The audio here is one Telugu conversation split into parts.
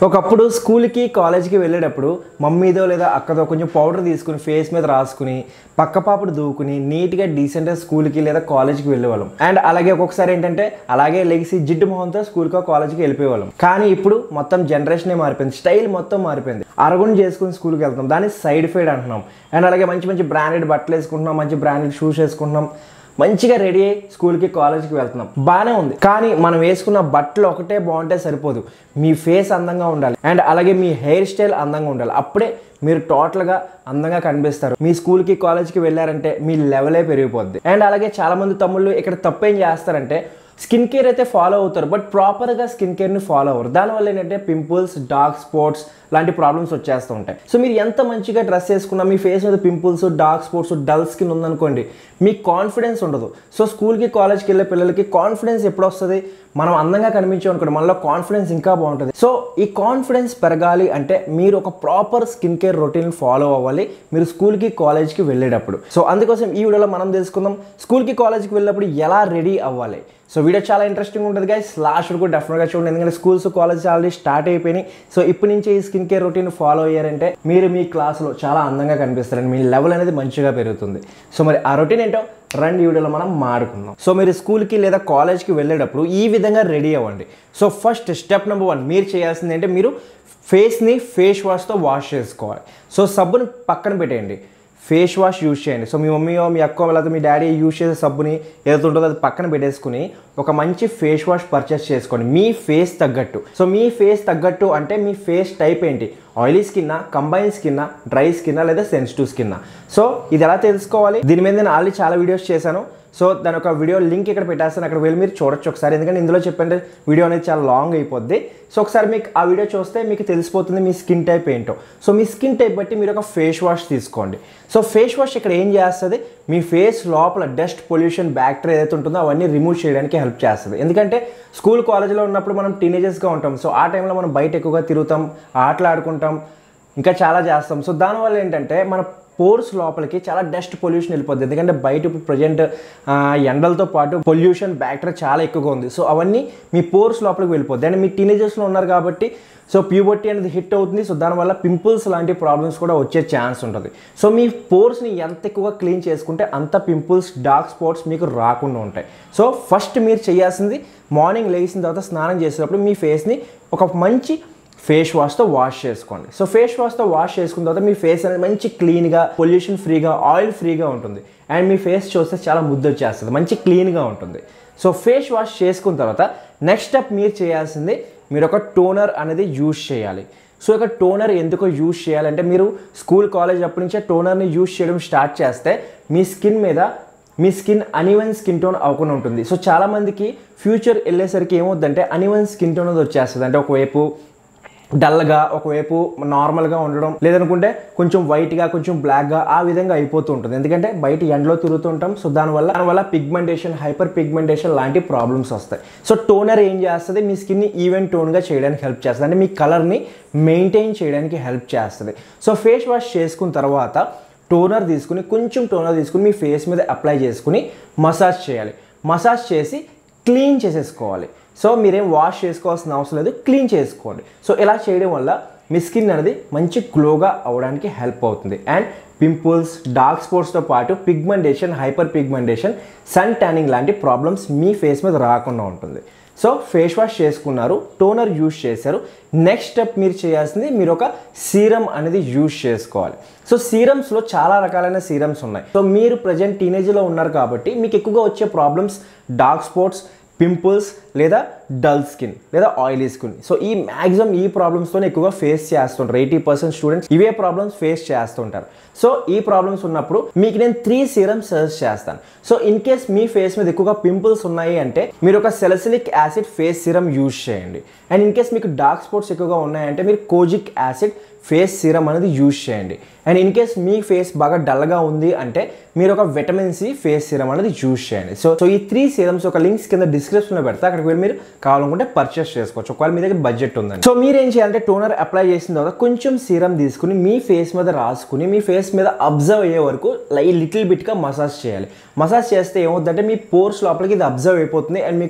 ఒకప్పుడు స్కూల్కి కాలేజ్కి వెళ్ళేటప్పుడు మమ్మీదో లేదా అక్కదో కొంచెం పౌడర్ తీసుకుని ఫేస్ మీద రాసుకుని పక్క పాపడు దూకుని నీట్గా డీసెంట్గా స్కూల్కి లేదా కాలేజ్కి వెళ్ళేవాళ్ళం అండ్ అలాగే ఒక్కొక్కసారి ఏంటంటే అలాగే లెగిసి జిడ్డు మొహంతో స్కూల్కో కాలేజ్కి వెళ్ళిపోయేవాళ్ళం కానీ ఇప్పుడు మొత్తం జనరేషనే మారిపోయింది స్టైల్ మొత్తం మారిపోయింది అరగుని చేసుకుని స్కూల్కి వెళ్తాం దాన్ని సైడ్ ఫైడ్ అంటున్నాం అండ్ అలాగే మంచి మంచి బ్రాండెడ్ బట్టలు వేసుకుంటున్నాం మంచి బ్రాండెడ్ షూస్ వేసుకుంటున్నాం మంచిగా రెడీ అయ్యి స్కూల్కి కాలేజ్కి వెళ్తున్నాం బాగానే ఉంది కానీ మనం వేసుకున్న బట్టలు ఒకటే బాగుంటే సరిపోదు మీ ఫేస్ అందంగా ఉండాలి అండ్ అలాగే మీ హెయిర్ స్టైల్ అందంగా ఉండాలి అప్పుడే మీరు టోటల్గా అందంగా కనిపిస్తారు మీ స్కూల్కి కాలేజ్కి వెళ్ళారంటే మీ లెవెలే పెరిగిపోద్ది అండ్ అలాగే చాలా మంది తమ్ముళ్ళు ఇక్కడ తప్పేం చేస్తారంటే స్కిన్ కేర్ అయితే ఫాలో అవుతారు బట్ ప్రాపర్గా స్కిన్ కేర్ని ఫాలో అవ్వరు దానివల్ల ఏంటంటే పింపుల్స్ డార్క్ స్పాట్స్ లాంటి ప్రాబ్లమ్స్ వచ్చేస్తూ ఉంటాయి సో మీరు ఎంత మంచిగా డ్రెస్ వేసుకున్నా మీ ఫేస్ మీద pimples dark spots dull skin ఉందనుకోండి మీకు కాన్ఫిడెన్స్ ఉండదు సో స్కూల్కి కాలేజ్కి వెళ్ళే పిల్లలకి కాన్ఫిడెన్స్ ఎప్పుడు వస్తుంది మనం అందంగా కనిపించాం అనుకోండి మనలో కాన్ఫిడెన్స్ ఇంకా బాగుంటుంది సో ఈ కాన్ఫిడెన్స్ పెరగాలి అంటే మీరు ఒక proper skin care routine follow అవ్వాలి మీరు స్కూల్కి కాలేజ్కి వెళ్ళేటప్పుడు సో అందుకోసం ఈ వీడియోలో మనం తెలుసుకుందాం స్కూల్కి కాలేజ్కి వెళ్ళినప్పుడు ఎలా రెడీ అవ్వాలి సో వీడియో చాలా ఇంట్రెస్టింగ్ ఉంటుంది గైస్ లాస్ట్ వరకు డెఫినెట్గా చూడండి ఎందుకంటే స్కూల్స్ కాలేజ్ ఆల్రెడీ స్టార్ట్ అయిపోయినాయి సో ఇప్పటి నుంచి ఈ స్కిన్ కేర్ రొటీన్ ఫాలో అయ్యారంటే మీరు మీ క్లాస్లో చాలా అందంగా కనిపిస్తారండి మీ లెవెల్ అనేది మంచిగా పెరుగుతుంది సో మరి ఆ రొటీన్ ఏంటో రెండు వీడియోలో మనం మాడుకుందాం సో మీరు స్కూల్కి లేదా కాలేజ్కి వెళ్ళేటప్పుడు ఈ విధంగా రెడీ అవ్వండి so first step number one మీరు చేయాల్సింది ఏంటంటే మీరు ఫేస్ని ఫేస్ వాష్తో వాష్ చేసుకోవాలి సో సబ్బుని పక్కన పెట్టేయండి ఫేస్ వాష్ యూజ్ చేయండి సో మీ మమ్మీయో మీ అక్కో లేకపోతే మీ డాడీ యూజ్ చేసే సబ్బుని ఏదైతే ఉంటుందో అది పక్కన పెట్టేసుకుని ఒక మంచి ఫేస్ వాష్ పర్చేస్ చేసుకోండి మీ ఫేస్ తగ్గట్టు సో మీ ఫేస్ తగ్గట్టు అంటే మీ ఫేస్ టైప్ ఏంటి ఆయిలీ స్కిన్నా కంబైన్ స్కిన్నా డ్రై స్కిన్నా లేదా సెన్సిటివ్ స్కిన్నా సో ఇది ఎలా తెలుసుకోవాలి దీని మీద నేను ఆల్రెడీ చాలా వీడియోస్ చేశాను సో దాని ఒక వీడియో లింక్ ఇక్కడ పెట్టేస్తాను అక్కడ వెళ్ళి మీరు చూడొచ్చు ఒకసారి ఎందుకంటే ఇందులో చెప్పండి వీడియో అనేది చాలా లాంగ్ అయిపోద్ది సో ఒకసారి మీకు ఆ వీడియో చూస్తే మీకు తెలిసిపోతుంది మీ స్కిన్ టైప్ ఏంటో సో మీ స్కిన్ టైప్ బట్టి మీరు ఒక ఫేస్ వాష్ తీసుకోండి సో ఫేస్ వాష్ ఇక్కడ ఏం చేస్తుంది మీ ఫేస్ లోపల డస్ట్ పొల్యూషన్ బ్యాక్టీరియా ఏదైతే ఉంటుందో అవన్నీ రిమూవ్ చేయడానికి హెల్ప్ చేస్తుంది ఎందుకంటే స్కూల్ కాలేజ్లో ఉన్నప్పుడు మనం టీనేజర్స్గా ఉంటాం సో ఆ టైంలో మనం బయట ఎక్కువగా తిరుగుతాం ఆటలు ఆడుకుంటాం ఇంకా చాలా చేస్తాం సో దానివల్ల ఏంటంటే మన పోర్స్ లోపలికి చాలా డస్ట్ పొల్యూషన్ వెళ్ళిపోద్ది ఎందుకంటే బయట ఇప్పుడు ప్రజెంట్ ఎండలతో పాటు పొల్యూషన్ బ్యాక్టీరియా చాలా ఎక్కువగా ఉంది సో అవన్నీ మీ పోర్స్ లోపలికి వెళ్ళిపోద్ది అండ్ మీ టీనేజర్స్లో ఉన్నారు కాబట్టి సో ప్యూబర్టీ అనేది హిట్ అవుతుంది సో దానివల్ల పింపుల్స్ లాంటి ప్రాబ్లమ్స్ కూడా వచ్చే ఛాన్స్ ఉంటుంది సో మీ పోర్స్ని ఎంత ఎక్కువగా క్లీన్ చేసుకుంటే అంత పింపుల్స్ డార్క్ స్పాట్స్ మీకు రాకుండా ఉంటాయి సో ఫస్ట్ మీరు చేయాల్సింది మార్నింగ్ లేచిన తర్వాత స్నానం చేసేటప్పుడు మీ ఫేస్ని ఒక మంచి ఫేస్ వాష్తో వాష్ చేసుకోండి సో ఫేస్ వాష్తో వాష్ చేసుకున్న తర్వాత మీ ఫేస్ అనేది మంచి క్లీన్గా పొల్యూషన్ ఫ్రీగా ఆయిల్ ఫ్రీగా ఉంటుంది అండ్ మీ ఫేస్ చూస్తే చాలా ముద్దు వచ్చేస్తుంది మంచి క్లీన్గా ఉంటుంది సో ఫేస్ వాష్ చేసుకున్న తర్వాత నెక్స్ట్ స్టెప్ మీరు చేయాల్సింది మీరు ఒక టోనర్ అనేది యూజ్ చేయాలి సో ఇక టోనర్ ఎందుకో యూజ్ చేయాలంటే మీరు స్కూల్ కాలేజ్ అప్పటి నుంచే టోనర్ని యూజ్ చేయడం స్టార్ట్ చేస్తే మీ స్కిన్ మీద మీ స్కిన్ అనివన్ స్కిన్ టోన్ అవ్వకుండా ఉంటుంది సో చాలామందికి ఫ్యూచర్ వెళ్ళేసరికి ఏమవుద్దంటే అనివన్ స్కిన్ టోన్ అనేది వచ్చేస్తుంది అంటే ఒకవైపు డల్గా ఒకవైపు నార్మల్గా ఉండడం లేదనుకుంటే కొంచెం వైట్గా కొంచెం బ్లాక్గా ఆ విధంగా అయిపోతూ ఉంటుంది ఎందుకంటే బయట ఎండలో తిరుగుతుంటాం సో దానివల్ల దానివల్ల పిగ్మెంటేషన్ హైపర్ పిగ్మెంటేషన్ లాంటి ప్రాబ్లమ్స్ వస్తాయి సో టోనర్ ఏం చేస్తుంది మీ స్కిన్ని ఈవెన్ టోన్గా చేయడానికి హెల్ప్ చేస్తుంది అంటే మీ కలర్ని మెయింటైన్ చేయడానికి హెల్ప్ చేస్తుంది సో ఫేస్ వాష్ చేసుకున్న తర్వాత టోనర్ తీసుకుని కొంచెం టోనర్ తీసుకుని మీ ఫేస్ మీద అప్లై చేసుకుని మసాజ్ చేయాలి మసాజ్ చేసి క్లీన్ చేసేసుకోవాలి సో మీరేం వాష్ చేసుకోవాల్సిన అవసరం లేదు క్లీన్ చేసుకోండి సో ఇలా చేయడం వల్ల మీ స్కిన్ అనేది మంచి గ్లోగా అవడానికి హెల్ప్ అవుతుంది అండ్ పింపుల్స్ డార్క్ స్పాట్స్తో పాటు pigmentation hyper pigmentation sun tanning లాంటి ప్రాబ్లమ్స్ మీ ఫేస్ మీద రాకుండా ఉంటుంది సో ఫేస్ వాష్ చేసుకున్నారు టోనర్ యూజ్ చేశారు నెక్స్ట్ స్టెప్ మీరు చేయాల్సింది మీరు ఒక సీరం అనేది యూజ్ చేసుకోవాలి సో సీరమ్స్లో చాలా రకాలైన సీరమ్స్ ఉన్నాయి సో మీరు ప్రజెంట్ టీనేజ్లో ఉన్నారు కాబట్టి మీకు ఎక్కువగా వచ్చే ప్రాబ్లమ్స్ డార్క్ స్పాట్స్ పింపుల్స్ లేదా డల్ స్కిన్ లేదా ఆయిలీ స్కిన్ సో ఈ మ్యాక్సిమం ఈ ప్రాబ్లమ్స్తో ఎక్కువగా ఫేస్ చేస్తుంటారు ఎయిటీ పర్సెంట్ స్టూడెంట్స్ ఇవే ప్రాబ్లమ్స్ ఫేస్ చేస్తుంటారు సో ఈ ప్రాబ్లమ్స్ ఉన్నప్పుడు మీకు నేను త్రీ సీరమ్స్ సజెస్ట్ చేస్తాను సో ఇన్ కేస్ మీ ఫేస్ మీద ఎక్కువగా పింపుల్స్ ఉన్నాయి అంటే మీరు ఒక salicylic acid face serum use చేయండి అండ్ ఇన్ కేస్ మీకు డార్క్ స్పాట్స్ ఎక్కువగా ఉన్నాయంటే మీరు కోజిక్ యాసిడ్ ఫేస్ సీరం అనేది యూజ్ చేయండి అండ్ ఇన్ కేస్ మీ ఫేస్ బాగా డల్గా ఉంది అంటే మీరు ఒక విటమిన్ సి ఫేస్ సీరం అనేది యూజ్ చేయండి సో సో ఈ త్రీ సీరమ్స్ ఒక లింక్స్ కింద డిస్క్రిప్షన్లో పెడతా అక్కడికి వెళ్ళి మీరు కావాలనుకుంటే పర్చేస్ చేసుకోవచ్చు ఒకవేళ మీ దగ్గర బడ్జెట్ ఉందండి సో మీరు ఏం చేయాలంటే టోనర్ అప్లై చేసిన తర్వాత కొంచెం సీరం తీసుకుని మీ ఫేస్ మీద రాసుకుని మీ ఫేస్ మీద అబ్జర్వ్ అయ్యే వరకు లై లిటిల్ బిట్గా మసాజ్ చేయాలి మసాజ్ చేస్తే ఏమవుతుందంటే మీ పోర్స్ లోపలికి ఇది అబ్జర్వ్ అయిపోతుంది అండ్ మీకు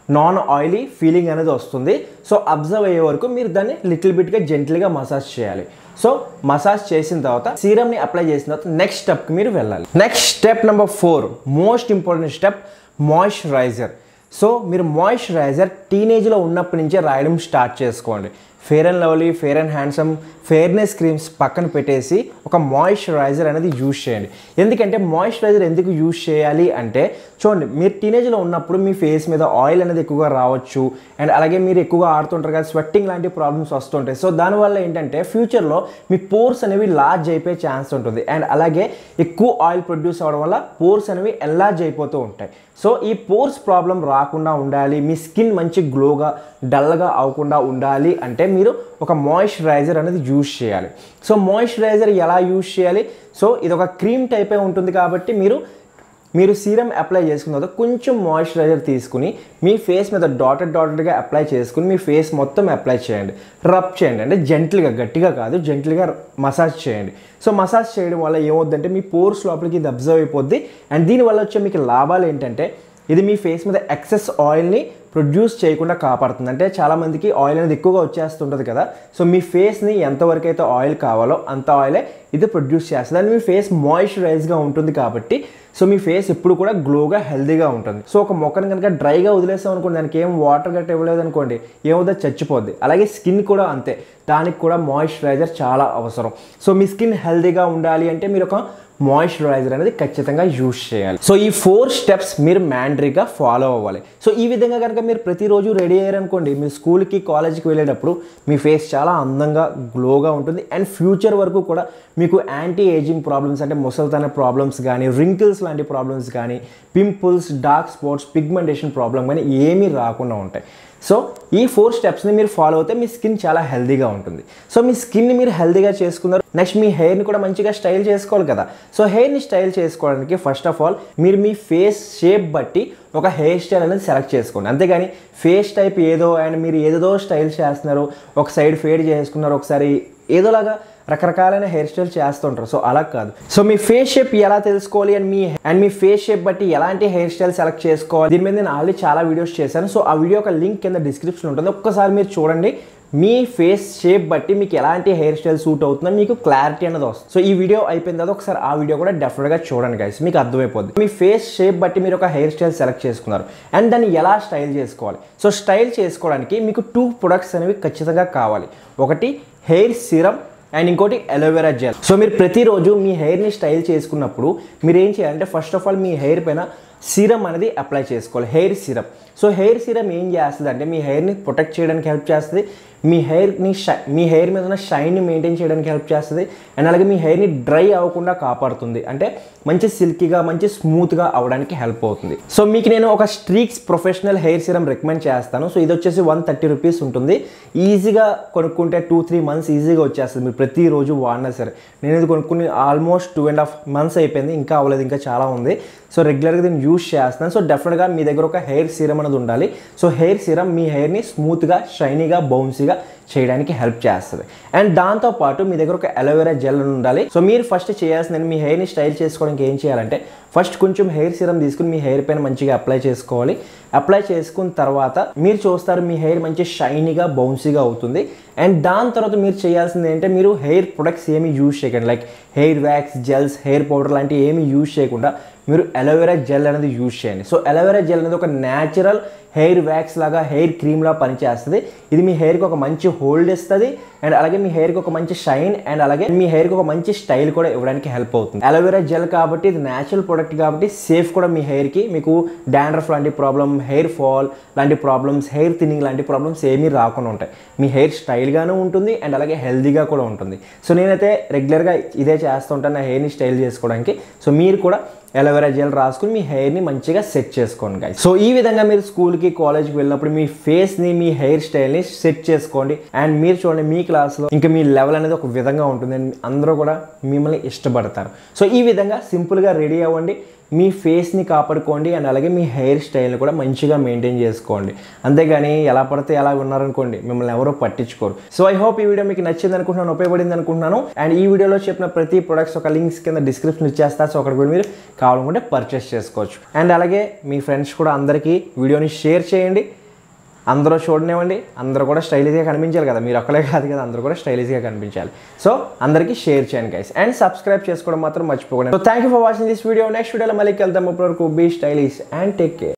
నాన్ ఆయిలీ ఫీలింగ్ అనేది వస్తుంది సో అబ్జర్వ్ అయ్యే వరకు మీరు దాన్ని లిటిల్ బిట్గా జెంటిల్గా మసాజ్ చేయాలి సో మసాజ్ చేసిన తర్వాత సీరమ్ని అప్లై చేసిన తర్వాత నెక్స్ట్ స్టెప్కి మీరు వెళ్ళాలి next step number four most important step moisturizer so మీరు మాయిశ్చరైజర్ టీనేజ్లో ఉన్నప్పటి నుంచే రాయడం స్టార్ట్ చేసుకోండి Fair and Lovely Fair and Handsome fairness creams పక్కన పెట్టేసి ఒక మాయిశ్చరైజర్ అనేది యూజ్ చేయండి ఎందుకంటే మాయిశ్చరైజర్ ఎందుకు యూజ్ చేయాలి అంటే చూడండి మీరు టీనేజ్లో ఉన్నప్పుడు మీ ఫేస్ మీద ఆయిల్ అనేది ఎక్కువగా రావచ్చు అండ్ అలాగే మీరు ఎక్కువగా ఆడుతుంటారు కదా స్వెట్టింగ్ లాంటి ప్రాబ్లమ్స్ వస్తుంటాయి సో దానివల్ల ఏంటంటే ఫ్యూచర్లో మీ పోర్స్ అనేవి లార్జ్ అయిపోయే ఛాన్స్ ఉంటుంది అండ్ అలాగే ఎక్కువ ఆయిల్ ప్రొడ్యూస్ అవ్వడం వల్ల పోర్స్ అనేవి ఎన్లార్జ్ అయిపోతూ ఉంటాయి సో ఈ పోర్స్ ప్రాబ్లం రాకుండా ఉండాలి మీ స్కిన్ మంచి గ్లోగా డల్గా అవ్వకుండా ఉండాలి అంటే మీరు ఒక మాయిశ్చరైజర్ అనేది యూజ్ చేయాలి సో మాయిశ్చరైజర్ ఎలా యూజ్ చేయాలి సో ఇది ఒక క్రీమ్ టైపే ఉంటుంది కాబట్టి మీరు మీరు సీరం అప్లై చేసుకున్న తర్వాత కొంచెం మాయిశ్చరైజర్ తీసుకుని మీ ఫేస్ మీద డాటెడ్ డాటెడ్గా అప్లై చేసుకుని మీ ఫేస్ మొత్తం అప్లై చేయండి రబ్ చేయండి అంటే జెంట్లుగా గట్టిగా కాదు జెంట్లుగా మసాజ్ చేయండి సో మసాజ్ చేయడం వల్ల ఏమవుద్దంటే మీ పోర్స్ లోపలికి ఇది అబ్జర్వ్ అయిపోద్ది అండ్ దీనివల్ల వచ్చే మీకు లాభాలు ఏంటంటే ఇది మీ ఫేస్ మీద ఎక్సెస్ ఆయిల్ని ప్రొడ్యూస్ చేయకుండా కాపాడుతుంది అంటే చాలామందికి ఆయిల్ అనేది ఎక్కువగా వచ్చేస్తుంటుంది కదా సో మీ ఫేస్ని ఎంతవరకు అయితే ఆయిల్ కావాలో అంత ఆయిలే ఇది ప్రొడ్యూస్ చేస్తుంది అండ్ మీ ఫేస్ మాయిశ్చరైజ్గా ఉంటుంది కాబట్టి సో మీ ఫేస్ ఎప్పుడు కూడా గ్లోగా హెల్దీగా ఉంటుంది సో ఒక మొక్కను కనుక డ్రైగా వదిలేసాం అనుకోండి దానికి ఏం వాటర్ గట్ట ఇవ్వలేదు అనుకోండి ఏమవుతుందో చచ్చిపోద్ది అలాగే స్కిన్ కూడా అంతే దానికి కూడా మాయిశ్చరైజర్ చాలా అవసరం సో మీ స్కిన్ హెల్దీగా ఉండాలి అంటే మీరు ఒక మాయిశ్చరైజర్ అనేది ఖచ్చితంగా యూజ్ చేయాలి సో ఈ ఫోర్ స్టెప్స్ మీరు మ్యాండరీగా ఫాలో అవ్వాలి సో ఈ విధంగా కనుక మీరు ప్రతిరోజు రెడీ అయ్యారనుకోండి మీ స్కూల్కి కాలేజ్కి వెళ్ళేటప్పుడు మీ ఫేస్ చాలా అందంగా గ్లోగా ఉంటుంది అండ్ ఫ్యూచర్ వరకు కూడా మీకు యాంటీ ఏజింగ్ ప్రాబ్లమ్స్ అంటే ముసలితన ప్రాబ్లమ్స్ కానీ రింకిల్స్ లాంటి ప్రాబ్లమ్స్ కానీ pimples dark spots pigmentation problem కానీ ఏమీ రాకుండా ఉంటాయి సో ఈ ఫోర్ స్టెప్స్ని మీరు ఫాలో అవుతే మీ స్కిన్ చాలా హెల్దీగా ఉంటుంది సో మీ స్కిన్ని మీరు హెల్దీగా చేసుకున్నారు నెక్స్ట్ మీ హెయిర్ని కూడా మంచిగా స్టైల్ చేసుకోవాలి కదా సో హెయిర్ని స్టైల్ చేసుకోవడానికి ఫస్ట్ ఆఫ్ ఆల్ మీరు మీ ఫేస్ షేప్ బట్టి ఒక హెయిర్ స్టైల్ అనేది సెలెక్ట్ చేసుకోండి అంతేగాని ఫేస్ టైప్ ఏదో అండ్ మీరు ఏదేదో స్టైల్ చేస్తున్నారు ఒక సైడ్ ఫేడ్ చేసుకున్నారు ఒకసారి ఏదోలాగా రకరకాలైన హెయిర్ స్టైల్ చేస్తుంటారు సో అలా కాదు సో మీ ఫేస్ షేప్ ఎలా తెలుసుకోవాలి అండ్ మీ అండ్ మీ ఫేస్ షేప్ బట్టి ఎలాంటి హెయిర్ స్టైల్ సెలెక్ట్ చేసుకోవాలి దీని మీద నేను ఆల్రెడీ చాలా వీడియోస్ చేశాను సో ఆ వీడియో ఒక లింక్ కింద డిస్క్రిప్షన్ ఉంటుంది ఒక్కసారి మీరు చూడండి మీ ఫేస్ షేప్ బట్టి మీకు ఎలాంటి హెయిర్ స్టైల్ సూట్ అవుతుందో మీకు క్లారిటీ అనేది వస్తుంది సో ఈ వీడియో అయిపోయిన తర్వాత ఒకసారి ఆ వీడియో కూడా డెఫినెట్గా చూడండి గైస్ మీకు అర్థమైపోద్ది మీ ఫేస్ షేప్ బట్టి మీరు ఒక హెయిర్ స్టైల్ సెలెక్ట్ చేసుకున్నారు అండ్ దాన్ని ఎలా స్టైల్ చేసుకోవాలి సో స్టైల్ చేసుకోవడానికి మీకు టూ ప్రొడక్ట్స్ అనేవి ఖచ్చితంగా కావాలి ఒకటి హెయిర్ సిరమ్ అండ్ ఇంకోటి అలోవెరా జెల్ సో మీరు ప్రతిరోజు మీ హెయిర్ని స్టైల్ చేసుకున్నప్పుడు మీరు ఏం చేయాలంటే ఫస్ట్ ఆఫ్ ఆల్ మీ హెయిర్ పైన సీరం అనేది అప్లై చేసుకోవాలి hair serum so hair serum ఏం చేస్తుంది అంటే మీ హెయిర్ని ప్రొటెక్ట్ చేయడానికి హెల్ప్ చేస్తుంది మీ హెయిర్ని షై మీ హెయిర్ మీద ఉన్న షైన్ని మెయింటైన్ చేయడానికి హెల్ప్ చేస్తుంది అండ్ అలాగే మీ హెయిర్ని డ్రై అవ్వకుండా కాపాడుతుంది అంటే మంచి సిల్కీగా మంచి స్మూత్గా అవ్వడానికి హెల్ప్ అవుతుంది సో మీకు నేను ఒక Streax professional hair serum recommend చేస్తాను సో ఇది వచ్చేసి వన్ థర్టీ రూపీస్ ఉంటుంది ఈజీగా కొనుక్కుంటే టూ త్రీ మంత్స్ ఈజీగా వచ్చేస్తుంది మీరు ప్రతిరోజు వాడినా సరే నేను ఇది కొనుక్కుని almost two and half months అయిపోయింది ఇంకా అవ్వలేదు ఇంకా చాలా ఉంది సో రెగ్యులర్గా దీన్ని యూజ్ చేస్తాను సో డెఫినెట్గా మీ దగ్గర ఒక హెయిర్ సీరం అనేది ఉండాలి సో హెయిర్ సీరం మీ హెయిర్ని స్మూత్గా షైనీగా బౌన్సీగా చేయడానికి హెల్ప్ చేస్తుంది అండ్ దాంతోపాటు మీ దగ్గర ఒక అలోవెరా జెల్ ఉండాలి సో మీరు ఫస్ట్ చేయాల్సింది మీ హెయిర్ని స్టైల్ చేసుకోవడానికి ఏం చేయాలంటే ఫస్ట్ కొంచెం హెయిర్ సీరం తీసుకుని మీ హెయిర్ పైన మంచిగా అప్లై చేసుకోవాలి అప్లై చేసుకున్న తర్వాత మీరు చూస్తారు మీ హెయిర్ మంచి షైనీగా బౌన్సీగా అవుతుంది అండ్ దాని తర్వాత మీరు చేయాల్సింది ఏంటంటే మీరు హెయిర్ ప్రొడక్ట్స్ ఏమి యూజ్ చేయకండి like hair wax gels hair powder లాంటివి ఏమి యూజ్ చేయకుండా మీరు అలోవెరా జెల్ అనేది యూజ్ చేయండి సో అలోవెరా జెల్ అనేది ఒక న్యాచురల్ హెయిర్ వ్యాక్స్ లాగా హెయిర్ క్రీమ్లా పనిచేస్తుంది ఇది మీ హెయిర్కి ఒక మంచి హోల్డ్ ఇస్తుంది అండ్ అలాగే మీ హెయిర్కి ఒక మంచి షైన్ అండ్ అలాగే మీ హెయిర్కి ఒక మంచి స్టైల్ కూడా ఇవ్వడానికి హెల్ప్ అవుతుంది అలోవెరా జెల్ కాబట్టి ఇది న్యాచురల్ ప్రొడక్ట్ కాబట్టి సేఫ్ కూడా మీ హెయిర్కి మీకు డాండ్రఫ్ లాంటి ప్రాబ్లం హెయిర్ ఫాల్ లాంటి ప్రాబ్లమ్స్ హెయిర్ థిన్నింగ్ లాంటి ప్రాబ్లమ్స్ ఏమీ రాకుండా ఉంటాయి మీ హెయిర్ స్టైల్గానే ఉంటుంది అండ్ అలాగే హెల్దీగా కూడా ఉంటుంది సో నేనైతే రెగ్యులర్గా ఇదే చేస్తుంటాను నా హెయిర్ని స్టైల్ చేసుకోవడానికి సో మీరు కూడా ఎలవెరా జెల్ రాసుకుని మీ హెయిర్ని మంచిగా సెట్ చేసుకోండి గైస్ సో ఈ విధంగా మీరు స్కూల్కి కాలేజ్కి వెళ్ళినప్పుడు మీ ఫేస్ని మీ హెయిర్ స్టైల్ని సెట్ చేసుకోండి అండ్ మీరు చూడండి మీ క్లాస్లో ఇంకా మీ లెవెల్ అనేది ఒక విధంగా ఉంటుంది అండ్ అందరూ కూడా మిమ్మల్ని ఇష్టపడతారు సో ఈ విధంగా సింపుల్గా రెడీ అవ్వండి మీ ఫేస్ని కాపాడుకోండి అండ్ అలాగే మీ హెయిర్ స్టైల్ని కూడా మంచిగా మెయింటైన్ చేసుకోండి అంతేగాని ఎలా పడితే ఎలా ఉన్నారనుకోండి మిమ్మల్ని ఎవరో పట్టించుకోరు సో ఐ హోప్ ఈ వీడియో మీకు నచ్చింది అనుకుంటున్నాను ఉపయోగపడింది అనుకుంటున్నాను అండ్ ఈ వీడియోలో చెప్పిన ప్రతి ప్రొడక్ట్స్ ఒక లింక్స్ కింద డిస్క్రిప్షన్ ఇచ్చేస్తా సో అక్కడ కూడా మీరు కావాలనుకుంటే పర్చేస్ చేసుకోవచ్చు అండ్ అలాగే మీ ఫ్రెండ్స్ కూడా అందరికీ వీడియోని షేర్ చేయండి అందరూ చూడనివ్వండి అందరూ కూడా స్టైలిష్గా కనిపించాలి కదా మీరు ఒక్కలే కాదు కదా అందరూ కూడా స్టైలిష్గా కనిపించాలి సో అందరికీ షేర్ చేయండి గైస్ అండ్ సబ్స్క్రైబ్ చేసుకోవడం మాత్రం మర్చిపోకండి so thank you for watching this video next వీడియోలో మళ్ళీ వెళ్తాం ఇప్పటివరకు be stylish and take care